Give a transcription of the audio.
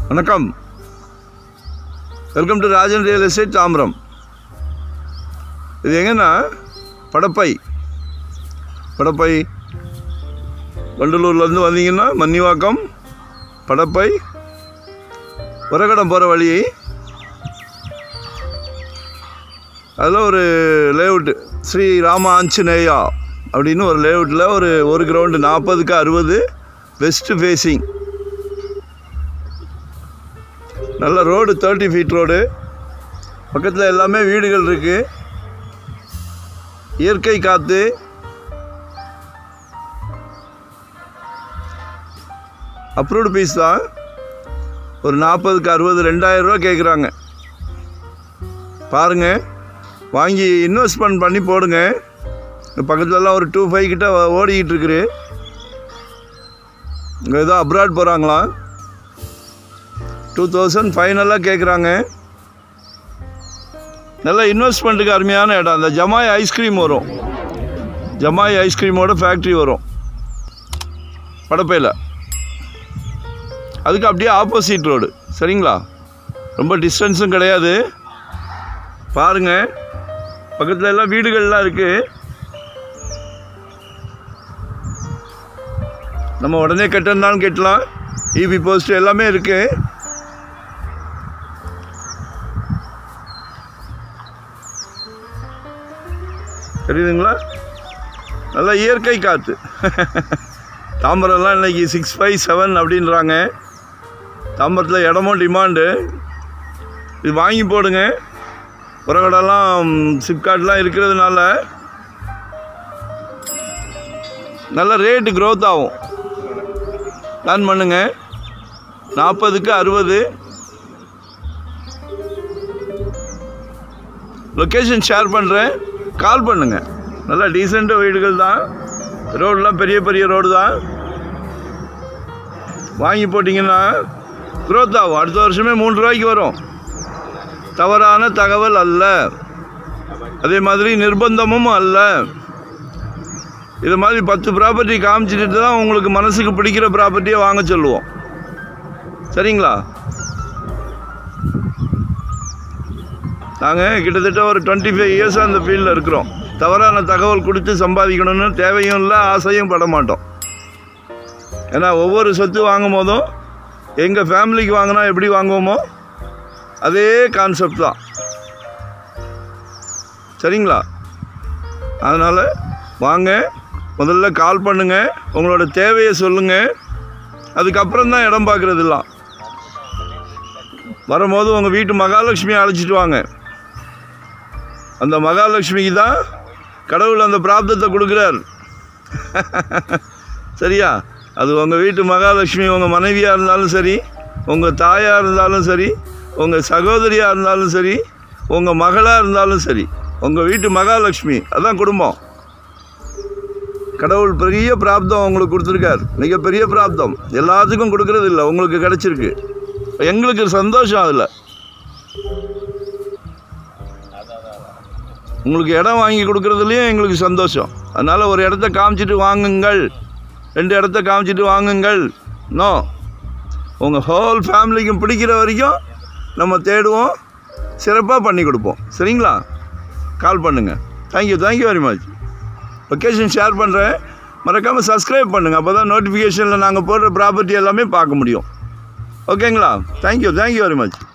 வணக்கம் welcome to Rajan real estate Tambaram இது எங்கன்னா படப்பை படப்பை வண்டலூர்லேருந்து வந்தீங்கன்னா மன்னிவாக்கம் படப்பை உரகடம் போகிற வழி அதில் ஒரு லேஅவுட்டு ஸ்ரீ ராம ஆஞ்சநேயா அப்படின்னு ஒரு லேஅவுட்டில் ஒரு ஒரு கிரவுண்டு நாற்பதுக்கு அறுபது வெஸ்ட் ஃபேஸிங் நல்ல ரோடு தேர்ட்டி ஃபீட் ரோடு பக்கத்தில் எல்லாமே வீடுகள் இருக்குது இயற்கை காற்று அப்ரூவ்டு பீஸ் தான் ஒரு நாற்பதுக்கு அறுபது ரெண்டாயிரம் ரூபா கேட்குறாங்க பாருங்கள் வாங்கி இன்வெஸ்ட்மெண்ட் பண்ணி போடுங்க இந்த பக்கத்துலலாம் ஒரு டூ ஃபைவ் கிட்ட ஓடிக்கிட்டு இருக்குது இங்கே ஏதோ அப்ராட் போகிறாங்களாம் டூ தௌசண்ட் ஃபைனலாக கேட்குறாங்க நல்ல இன்வெஸ்ட்மெண்ட்டுக்கு அருமையான இடம் அந்த ஜமாய் ஐஸ்கிரீம் வரும் ஜமாய் ஐஸ்கிரீமோட ஃபேக்ட்ரி வரும் படப்பையில் அதுக்கு அப்படியே ஆப்போசிட் ரோடு சரிங்களா ரொம்ப டிஸ்டன்ஸும் கிடையாது பாருங்கள் பக்கத்தில் எல்லாம் வீடுகள்லாம் இருக்குது நம்ம உடனே கட்டிருந்தாலும் கட்டலாம் இபி போஸ்ட் எல்லாமே இருக்குது தெரியுதுங்களா நல்லா இயற்கை காற்று தாம்பரம்லாம் இன்னைக்கு சிக்ஸ் ஃபைவ் செவன் அப்படின்றாங்க தாம்பரத்தில் இடமும் டிமாண்டு இது வாங்கி போடுங்க உரகடெல்லாம் சிப்காட்லாம் இருக்கிறதுனால நல்ல ரேட்டு க்ரோத் ஆகும் பிளான் பண்ணுங்க நாற்பதுக்கு அறுபது லொக்கேஷன் ஷேர் பண்ணுறேன் கால் பண்ணுங்கள் நல்லா டீசெண்ட் வீடுகள் தான் ரோடெலாம் பெரிய பெரிய ரோடு தான் வாங்கி போட்டிங்கன்னா க்ரோத் ஆகும் அடுத்த வருஷமே மூணு ரூபாய்க்கு வரும் தவறான தகவல் அல்ல அதே மாதிரி நிர்பந்தமும் அல்ல இது மாதிரி பத்து ப்ராப்பர்ட்டி காமிச்சிட்டு தான் உங்களுக்கு மனசுக்கு பிடிக்கிற ப்ராப்பர்ட்டியை வாங்க சொல்லுவோம் சரிங்களா நாங்கள் கிட்டத்தட்ட ஒரு டுவெண்ட்டி ஃபைவ் இயர்ஸாக அந்த ஃபீல்டில் இருக்கிறோம் தவறான தகவல் கொடுத்து சம்பாதிக்கணும்னு தேவையும் இல்லை ஆசையும் பட மாட்டோம் ஏன்னா ஒவ்வொரு சொத்து வாங்கும் போதும் எங்கள் ஃபேமிலிக்கு வாங்கினா எப்படி வாங்குவோமோ அதே கான்செப்ட் தான் சரிங்களா அதனால் வாங்க முதல்ல கால் பண்ணுங்கள் உங்களோட தேவையை சொல்லுங்கள் அதுக்கப்புறம் தான் இடம் பார்க்குறதுலாம் வரும்போது உங்கள் வீட்டு மகாலட்சுமியை அழைச்சிட்டு வாங்க அந்த மகாலட்சுமிக்கு தான் கடவுள் அந்த பிராப்தத்தை கொடுக்குறார் சரியா அது உங்கள் வீட்டு மகாலட்சுமி உங்கள் மனைவியாக இருந்தாலும் சரி உங்கள் தாயாக இருந்தாலும் சரி உங்கள் சகோதரியாக இருந்தாலும் சரி உங்கள் மகளாக இருந்தாலும் சரி உங்கள் வீட்டு மகாலட்சுமி அதான் குடும்பம் கடவுள் பெரிய பிராப்தம் உங்களுக்கு கொடுத்துருக்கார் மிகப்பெரிய பிராப்தம் எல்லாத்துக்கும் கொடுக்கறது இல்லை உங்களுக்கு கிடச்சிருக்கு எங்களுக்கு சந்தோஷம் அதில் உங்களுக்கு இடம் வாங்கி கொடுக்குறதுலையும் எங்களுக்கு சந்தோஷம் அதனால் ஒரு இடத்த காமிச்சிட்டு வாங்குங்கள் ரெண்டு இடத்த காமிச்சிட்டு வாங்குங்கள் நோ உங்கள் ஹோல் ஃபேமிலிக்கும் பிடிக்கிற வரைக்கும் நம்ம தேடுவோம் சிறப்பாக பண்ணி கொடுப்போம் சரிங்களா கால் பண்ணுங்கள் thank you thank you very much location share பண்ணுறேன் மறக்காமல் சப்ஸ்கிரைப் பண்ணுங்கள் அப்போ தான் நோட்டிஃபிகேஷனில் நாங்கள் போடுற ப்ராப்பர்ட்டி எல்லாமே பார்க்க முடியும் ஓகேங்களா தேங்க்யூ தேங்க்யூ வெரி மச்